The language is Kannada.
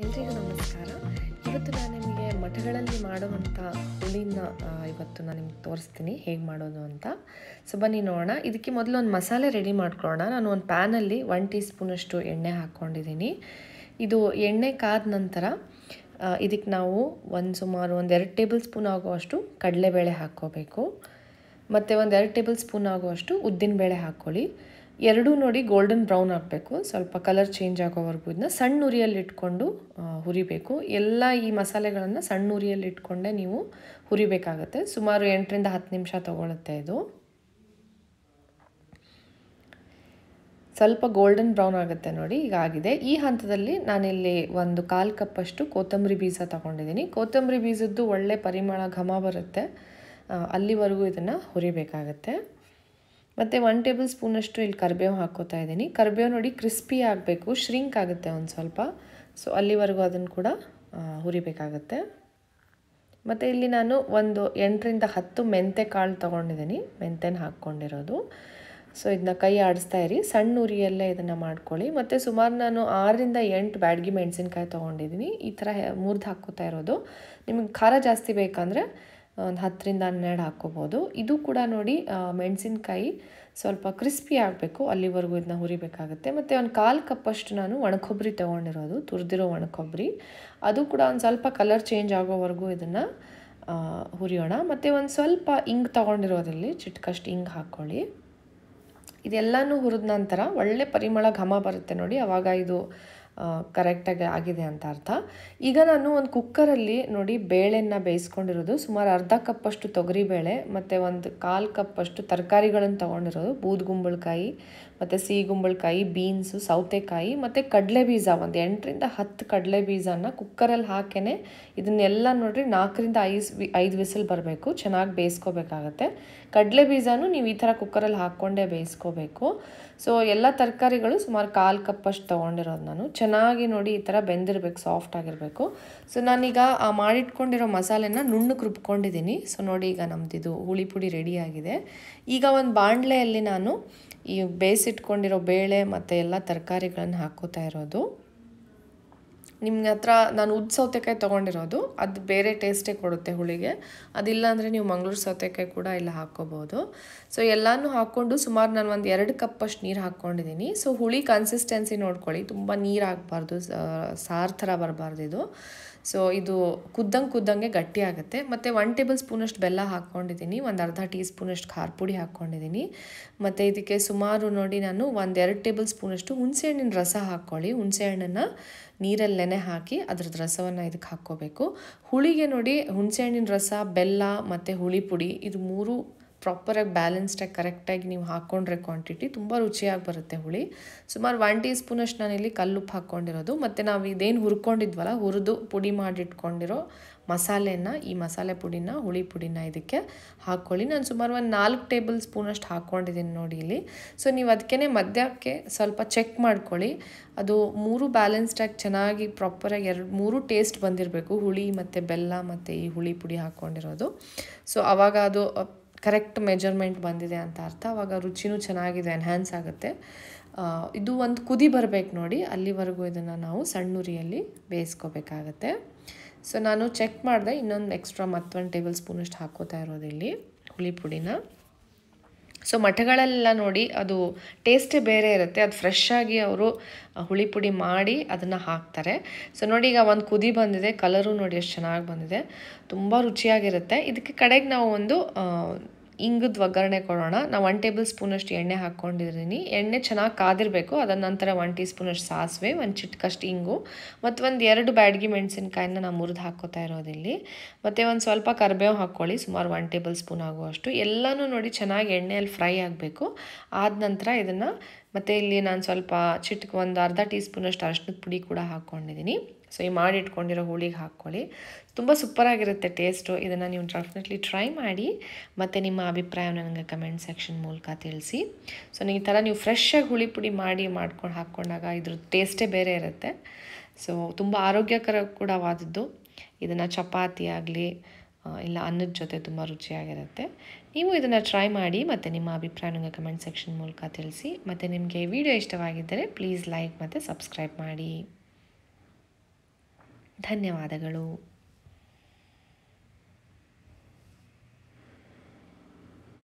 ಎಲ್ರಿಗೂ ನಮಸ್ಕಾರ ಇವತ್ತು ನಾನು ನಿಮಗೆ ಮಠಗಳಲ್ಲಿ ಮಾಡುವಂಥ ಹುಳಿನ ಆ, ಇವತ್ತು ನಾನು ನಿಮ್ಗೆ ತೋರಿಸ್ತೀನಿ ಹೇಗೆ ಮಾಡೋದು ಅಂತ ಸೊ ಬನ್ನಿ ನೋಡೋಣ ಇದಕ್ಕೆ ಮೊದಲು ಒಂದು ಮಸಾಲೆ ರೆಡಿ ಮಾಡ್ಕೊಳ್ಳೋಣ ನಾನು ಒಂದು ಪ್ಯಾನಲ್ಲಿ ಒನ್ ಟೀ ಸ್ಪೂನಷ್ಟು ಎಣ್ಣೆ ಹಾಕ್ಕೊಂಡಿದ್ದೀನಿ ಇದು ಎಣ್ಣೆ ಕಾದ ನಂತರ ಇದಕ್ಕೆ ನಾವು ಒಂದು ಸುಮಾರು ಒಂದು ಎರಡು ಟೇಬಲ್ ಸ್ಪೂನ್ ಆಗುವಷ್ಟು ಕಡಲೆಬೇಳೆ ಹಾಕ್ಕೋಬೇಕು ಮತ್ತು ಒಂದು ಎರಡು ಟೇಬಲ್ ಸ್ಪೂನ್ ಆಗುವಷ್ಟು ಉದ್ದಿನಬೇಳೆ ಹಾಕ್ಕೊಳ್ಳಿ ಎರಡೂ ನೋಡಿ ಗೋಲ್ಡನ್ ಬ್ರೌನ್ ಆಗಬೇಕು ಸ್ವಲ್ಪ ಕಲರ್ ಚೇಂಜ್ ಆಗೋವರೆಗೂ ಇದನ್ನ ಸಣ್ಣ ಉರಿಯಲ್ಲಿ ಇಟ್ಕೊಂಡು ಆ, ಹುರಿಬೇಕು ಎಲ್ಲ ಈ ಮಸಾಲೆಗಳನ್ನು ಸಣ್ಣ ಉರಿಯಲ್ಲಿ ಇಟ್ಕೊಂಡೇ ನೀವು ಹುರಿಬೇಕಾಗತ್ತೆ ಸುಮಾರು ಎಂಟರಿಂದ ಹತ್ತು ನಿಮಿಷ ತಗೊಳುತ್ತೆ ಇದು ಸ್ವಲ್ಪ ಗೋಲ್ಡನ್ ಬ್ರೌನ್ ಆಗುತ್ತೆ ನೋಡಿ ಈಗ ಆಗಿದೆ ಈ ಹಂತದಲ್ಲಿ ನಾನಿಲ್ಲಿ ಒಂದು ಕಾಲು ಕಪ್ಪಷ್ಟು ಕೊತ್ತಂಬರಿ ಬೀಜ ತಗೊಂಡಿದ್ದೀನಿ ಕೊತ್ತಂಬರಿ ಬೀಜದ್ದು ಒಳ್ಳೆ ಪರಿಮಳ ಘಮ ಬರುತ್ತೆ ಆ, ಅಲ್ಲಿವರೆಗೂ ಇದನ್ನು ಹುರಿಬೇಕಾಗತ್ತೆ ಮತ್ತು ಒನ್ ಟೇಬಲ್ ಸ್ಪೂನಷ್ಟು ಇಲ್ಲಿ ಕರಿಬೇವು ಹಾಕ್ಕೋತಾ ಇದ್ದೀನಿ ಕರಿಬೇವು ನೋಡಿ ಕ್ರಿಸ್ಪಿ ಆಗಬೇಕು ಶ್ರಿಂಕ್ ಆಗುತ್ತೆ ಒಂದು ಸ್ವಲ್ಪ ಸೊ ಅಲ್ಲಿವರೆಗೂ ಅದನ್ನು ಕೂಡ ಆ, ಹುರಿಬೇಕಾಗತ್ತೆ ಮತ್ತು ಇಲ್ಲಿ ನಾನು ಒಂದು ಎಂಟರಿಂದ ಹತ್ತು ಮೆಂತೆ ಕಾಳು ತೊಗೊಂಡಿದ್ದೀನಿ ಮೆಂತೆನ ಹಾಕ್ಕೊಂಡಿರೋದು ಸೊ ಇದನ್ನ ಕೈ ಆಡಿಸ್ತಾ ಇರಿ ಸಣ್ಣ ಉರಿಯಲ್ಲೇ ಇದನ್ನು ಮಾಡ್ಕೊಳ್ಳಿ ಮತ್ತು ಸುಮಾರು ನಾನು ಆರರಿಂದ ಎಂಟು ಬ್ಯಾಡ್ಗಿ ಮೆಣಸಿನ್ಕಾಯಿ ತೊಗೊಂಡಿದ್ದೀನಿ ಈ ಥರ ಮುರಿದು ಹಾಕ್ಕೋತಾ ಇರೋದು ನಿಮಗೆ ಖಾರ ಜಾಸ್ತಿ ಬೇಕಂದರೆ ಒಂದು ಹತ್ತರಿಂದ ಹನ್ನೆರಡು ಹಾಕ್ಕೋಬೋದು ಇದು ಕೂಡ ನೋಡಿ ಮೆಣಸಿನ್ಕಾಯಿ ಸ್ವಲ್ಪ ಕ್ರಿಸ್ಪಿ ಆಗಬೇಕು ಅಲ್ಲಿವರೆಗೂ ಇದನ್ನ ಹುರಿಬೇಕಾಗುತ್ತೆ ಮತ್ತು ಒಂದು ಕಾಲು ಕಪ್ಪಷ್ಟು ನಾನು ಒಣಕೊಬ್ಬರಿ ತೊಗೊಂಡಿರೋದು ತುರಿದಿರೋ ಒಣಕೊಬ್ಬರಿ ಅದು ಕೂಡ ಒಂದು ಸ್ವಲ್ಪ ಕಲರ್ ಚೇಂಜ್ ಆಗೋವರೆಗೂ ಇದನ್ನು ಹುರಿಯೋಣ ಮತ್ತು ಒಂದು ಸ್ವಲ್ಪ ಇಂಗ್ ತೊಗೊಂಡಿರೋದ್ರಲ್ಲಿ ಚಿಟ್ಕಷ್ಟು ಇಂಗ್ ಹಾಕ್ಕೊಳ್ಳಿ ಇದೆಲ್ಲನೂ ಹುರಿದ ನಂತರ ಒಳ್ಳೆ ಪರಿಮಳ ಘಮ ಬರುತ್ತೆ ನೋಡಿ ಆವಾಗ ಇದು ಕರೆಕ್ಟಾಗಿ ಆಗಿದೆ ಅಂತ ಅರ್ಥ ಈಗ ನಾನು ಒಂದು ಕುಕ್ಕರಲ್ಲಿ ನೋಡಿ ಬೇಳೆನ ಬೇಯಿಸ್ಕೊಂಡಿರೋದು ಸುಮಾರು ಅರ್ಧ ಕಪ್ಪಷ್ಟು ತೊಗರಿಬೇಳೆ ಮತ್ತು ಒಂದು ಕಾಲು ಕಪ್ಪಷ್ಟು ತರಕಾರಿಗಳನ್ನು ತೊಗೊಂಡಿರೋದು ಬೂದ್ಗುಂಬಳಕಾಯಿ ಮತ್ತು ಸಿಹಿಗುಂಬಳಕಾಯಿ ಬೀನ್ಸು ಸೌತೆಕಾಯಿ ಮತ್ತು ಕಡಲೆ ಬೀಜ ಒಂದು ಎಂಟರಿಂದ ಹತ್ತು ಕಡಲೆ ಬೀಜನ ಕುಕ್ಕರಲ್ಲಿ ಹಾಕೇ ಇದನ್ನೆಲ್ಲ ನೋಡ್ರಿ ನಾಲ್ಕರಿಂದ ಐದು ಐದು ವಿಸಿಲ್ ಬರಬೇಕು ಚೆನ್ನಾಗಿ ಬೇಯಿಸ್ಕೋಬೇಕಾಗತ್ತೆ ಕಡಲೆ ಬೀಜನೂ ನೀವು ಈ ಥರ ಕುಕ್ಕರಲ್ಲಿ ಹಾಕ್ಕೊಂಡೇ ಬೇಯಿಸ್ಕೋಬೇಕು ಸೊ ಎಲ್ಲ ತರಕಾರಿಗಳು ಸುಮಾರು ಕಾಲು ಕಪ್ಪಷ್ಟು ತೊಗೊಂಡಿರೋದು ನಾನು ಚೆನ್ನಾಗಿ ನೋಡಿ ಈ ಥರ ಬೆಂದಿರಬೇಕು ಸಾಫ್ಟ್ ಆಗಿರಬೇಕು ಸೊ ನಾನೀಗ ಆ ಮಾಡಿಟ್ಕೊಂಡಿರೋ ಮಸಾಲೆನ ನುಣ್ಣಗೆ ರುಬ್ಕೊಂಡಿದ್ದೀನಿ ಸೊ ನೋಡಿ ಈಗ ನಮ್ಮದಿದು ಹುಳಿ ಪುಡಿ ರೆಡಿ ಆಗಿದೆ ಈಗ ಒಂದು ಬಾಣಲೆಯಲ್ಲಿ ನಾನು ಈ ಬೇಯಿಸಿಟ್ಕೊಂಡಿರೋ ಬೇಳೆ ಮತ್ತು ಎಲ್ಲ ತರಕಾರಿಗಳನ್ನು ಹಾಕ್ಕೋತಾ ಇರೋದು ನಿಮ್ಗೆ ಹತ್ರ ನಾನು ಉದ್ದು ಸೌತೆಕಾಯಿ ತೊಗೊಂಡಿರೋದು ಅದು ಬೇರೆ ಟೇಸ್ಟೇ ಕೊಡುತ್ತೆ ಹುಳಿಗೆ ಅದಿಲ್ಲ ಅಂದರೆ ನೀವು ಮಂಗಳೂರು ಸೌತೆಕಾಯಿ ಕೂಡ ಇಲ್ಲ ಹಾಕ್ಕೋಬೋದು ಸೊ ಎಲ್ಲನೂ ಹಾಕ್ಕೊಂಡು ಸುಮಾರು ನಾನು ಒಂದು ಎರಡು ಕಪ್ಪಷ್ಟು ನೀರು ಹಾಕ್ಕೊಂಡಿದ್ದೀನಿ ಸೊ ಹುಳಿ ಕನ್ಸಿಸ್ಟೆನ್ಸಿ ನೋಡ್ಕೊಳ್ಳಿ ತುಂಬ ನೀರು ಹಾಕ್ಬಾರ್ದು ಸಾರು ಥರ ಬರಬಾರ್ದು ಇದು ಸೊ ಇದು ಕುದ್ದಂಗೆ ಕುದ್ದಂಗೆ ಗಟ್ಟಿ ಆಗುತ್ತೆ ಮತ್ತು ಒನ್ ಟೇಬಲ್ ಸ್ಪೂನಷ್ಟು ಬೆಲ್ಲ ಹಾಕ್ಕೊಂಡಿದ್ದೀನಿ ಒಂದು ಅರ್ಧ ಟೀ ಸ್ಪೂನಷ್ಟು ಖಾರ ಪುಡಿ ಹಾಕ್ಕೊಂಡಿದ್ದೀನಿ ಮತ್ತು ಇದಕ್ಕೆ ಸುಮಾರು ನೋಡಿ ನಾನು ಒಂದು ಎರಡು ಟೇಬಲ್ ಸ್ಪೂನಷ್ಟು ಹುಣಸೆಹಣ್ಣಿನ ರಸ ಹಾಕ್ಕೊಳ್ಳಿ ಹುಣಸೆಹಣ್ಣನ್ನು ನೀರಲ್ಲಿ ನೆನೆ ಹಾಕಿ ಅದ್ರದ್ದು ರಸವನ್ನು ಇದಕ್ಕೆ ಹಾಕ್ಕೋಬೇಕು ಹುಳಿಗೆ ನೋಡಿ ಹುಣಸೆಹಣ್ಣಿನ ರಸ ಬೆಲ್ಲ ಮತ್ತು ಹುಳಿ ಪುಡಿ ಇದು ಮೂರು ಪ್ರಾಪರಾಗಿ ಬ್ಯಾಲೆನ್ಸ್ಡಾಗಿ ಕರೆಕ್ಟಾಗಿ ನೀವು ಹಾಕ್ಕೊಂಡ್ರೆ ಕ್ವಾಂಟಿಟಿ ತುಂಬ ರುಚಿಯಾಗಿ ಬರುತ್ತೆ ಹುಳಿ ಸುಮಾರು ಒನ್ ಟೀ ಸ್ಪೂನಷ್ಟು ನಾನಿಲ್ಲಿ ಕಲ್ಲುಪ್ಪು ಹಾಕ್ಕೊಂಡಿರೋದು ಮತ್ತು ನಾವು ಇದೇನು ಹುರ್ಕೊಂಡಿದ್ವಲ್ಲ ಹುರಿದು ಪುಡಿ ಮಾಡಿಟ್ಕೊಂಡಿರೋ ಮಸಾಲೆನ ಈ ಮಸಾಲೆ ಪುಡಿನ ಹುಳಿ ಪುಡಿನ ಇದಕ್ಕೆ ಹಾಕ್ಕೊಳ್ಳಿ ನಾನು ಸುಮಾರು ಒಂದು ನಾಲ್ಕು ಟೇಬಲ್ ಸ್ಪೂನಷ್ಟು ಹಾಕ್ಕೊಂಡಿದ್ದೀನಿ ನೋಡಿ ಇಲ್ಲಿ ಸೊ ನೀವು ಅದಕ್ಕೇ ಮಧ್ಯಕ್ಕೆ ಸ್ವಲ್ಪ ಚೆಕ್ ಮಾಡ್ಕೊಳ್ಳಿ ಅದು ಮೂರು ಬ್ಯಾಲೆನ್ಸ್ಡಾಗಿ ಚೆನ್ನಾಗಿ ಪ್ರಾಪರಾಗಿ ಎರಡು ಮೂರು ಟೇಸ್ಟ್ ಬಂದಿರಬೇಕು ಹುಳಿ ಮತ್ತು ಬೆಲ್ಲ ಮತ್ತು ಈ ಹುಳಿ ಪುಡಿ ಹಾಕ್ಕೊಂಡಿರೋದು ಸೊ ಆವಾಗ ಅದು ಕರೆಕ್ಟ್ ಮೆಜರ್ಮೆಂಟ್ ಬಂದಿದೆ ಅಂತ ಅರ್ಥ ಆವಾಗ ರುಚಿನೂ ಚೆನ್ನಾಗಿದೆ ಎನ್ಹ್ಯಾನ್ಸ್ ಆಗುತ್ತೆ ಆ, ಇದು ಒಂದು ಕುದಿ ಬರಬೇಕು ನೋಡಿ ಅಲ್ಲಿವರೆಗೂ ಇದನ್ನು ನಾವು ಸಣ್ಣ ಉರಿಯಲ್ಲಿ ಬೇಯಿಸ್ಕೋಬೇಕಾಗತ್ತೆ ಸೊ ನಾನು ಚೆಕ್ ಮಾಡಿದೆ ಇನ್ನೊಂದು ಎಕ್ಸ್ಟ್ರಾ ಮತ್ತೊಂದು ಟೇಬಲ್ ಸ್ಪೂನಷ್ಟು ಹಾಕೋತಾ ಇರೋದು ಇಲ್ಲಿ ಹುಳಿ ಪುಡಿನ ಸೊ ಮಠಗಳೆಲ್ಲ ನೋಡಿ ಅದು ಟೇಸ್ಟೇ ಬೇರೆ ಇರುತ್ತೆ ಅದು ಫ್ರೆಶ್ ಆಗಿ ಅವರು ಹುಳಿ ಪುಡಿ ಮಾಡಿ ಅದನ್ನು ಹಾಕ್ತಾರೆ ಸೊ ನೋಡಿ ಈಗ ಒಂದು ಕುದಿ ಬಂದಿದೆ ಕಲರು ನೋಡಿ ಎಷ್ಟು ಚೆನ್ನಾಗಿ ಬಂದಿದೆ ತುಂಬ ರುಚಿಯಾಗಿರುತ್ತೆ ಇದಕ್ಕೆ ಕಡೆಗೆ ನಾವು ಒಂದು ಇಂಗದ ಒಗ್ಗರಣೆ ಕೊಡೋಣ ನಾವು ಒನ್ ಟೇಬಲ್ ಸ್ಪೂನಷ್ಟು ಎಣ್ಣೆ ಹಾಕ್ಕೊಂಡಿದ್ದೀನಿ ಎಣ್ಣೆ ಚೆನ್ನಾಗಿ ಕಾದಿರಬೇಕು ಅದರ ನಂತರ ಒನ್ ಟೀ ಸ್ಪೂನಷ್ಟು ಸಾಸಿವೆ ಒಂದು ಚಿಟ್ಕಷ್ಟು ಇಂಗು ಮತ್ತು ಒಂದು ಎರಡು ಬ್ಯಾಡ್ಗಿ ಮೆಣಸಿನ್ಕಾಯಿನ ನಾವು ಮುರಿದು ಹಾಕ್ಕೋತಾ ಇರೋದಿಲ್ಲಿ ಮತ್ತು ಒಂದು ಸ್ವಲ್ಪ ಕರಿಬೇವು ಹಾಕ್ಕೊಳ್ಳಿ ಸುಮಾರು ಒನ್ ಟೇಬಲ್ ಸ್ಪೂನ್ ಆಗುವಷ್ಟು ಎಲ್ಲನೂ ನೋಡಿ ಚೆನ್ನಾಗಿ ಎಣ್ಣೆಯಲ್ಲಿ ಫ್ರೈ ಆಗಬೇಕು ಆದ ನಂತರ ಇದನ್ನು ಮತ್ತು ಇಲ್ಲಿ ನಾನು ಸ್ವಲ್ಪ ಚಿಟ್ಕ ಒಂದು ಅರ್ಧ ಟೀ ಸ್ಪೂನಷ್ಟು ಅರಿಶಿನದ ಪುಡಿ ಕೂಡ ಹಾಕ್ಕೊಂಡಿದ್ದೀನಿ ಸೊ ಈ ಮಾಡಿಟ್ಕೊಂಡಿರೋ ಹುಳಿಗೆ ಹಾಕ್ಕೊಳ್ಳಿ ತುಂಬ ಸೂಪರಾಗಿರುತ್ತೆ ಟೇಸ್ಟು ಇದನ್ನು ನೀವು ಡೆಫಿನೆಟ್ಲಿ ಟ್ರೈ ಮಾಡಿ ಮತ್ತು ನಿಮ್ಮ ಅಭಿಪ್ರಾಯವನ್ನು ನನಗೆ ಕಮೆಂಟ್ ಸೆಕ್ಷನ್ ಮೂಲಕ ತಿಳಿಸಿ ಸೊ ಈ ಥರ ನೀವು ಫ್ರೆಶ್ಶಾಗಿ ಹುಳಿ ಪುಡಿ ಮಾಡಿ ಮಾಡ್ಕೊಂಡು ಹಾಕ್ಕೊಂಡಾಗ ಇದ್ರ ಟೇಸ್ಟೇ ಬೇರೆ ಇರುತ್ತೆ ಸೊ ತುಂಬ ಆರೋಗ್ಯಕರ ಕೂಡವಾದದ್ದು ಇದನ್ನು ಚಪಾತಿ ಆಗಲಿ ಇಲ್ಲ ಅನ್ನದ ಜೊತೆ ತುಂಬ ರುಚಿಯಾಗಿರುತ್ತೆ ನೀವು ಇದನ್ನು ಟ್ರೈ ಮಾಡಿ ಮತ್ತು ನಿಮ್ಮ ಅಭಿಪ್ರಾಯ ನನಗೆ ಕಮೆಂಟ್ ಸೆಕ್ಷನ್ ಮೂಲಕ ತಿಳಿಸಿ ಮತ್ತು ನಿಮಗೆ ವಿಡಿಯೋ ಇಷ್ಟವಾಗಿದ್ದರೆ ಪ್ಲೀಸ್ ಲೈಕ್ ಮತ್ತು ಸಬ್ಸ್ಕ್ರೈಬ್ ಮಾಡಿ ಧನ್ಯವಾದಗಳು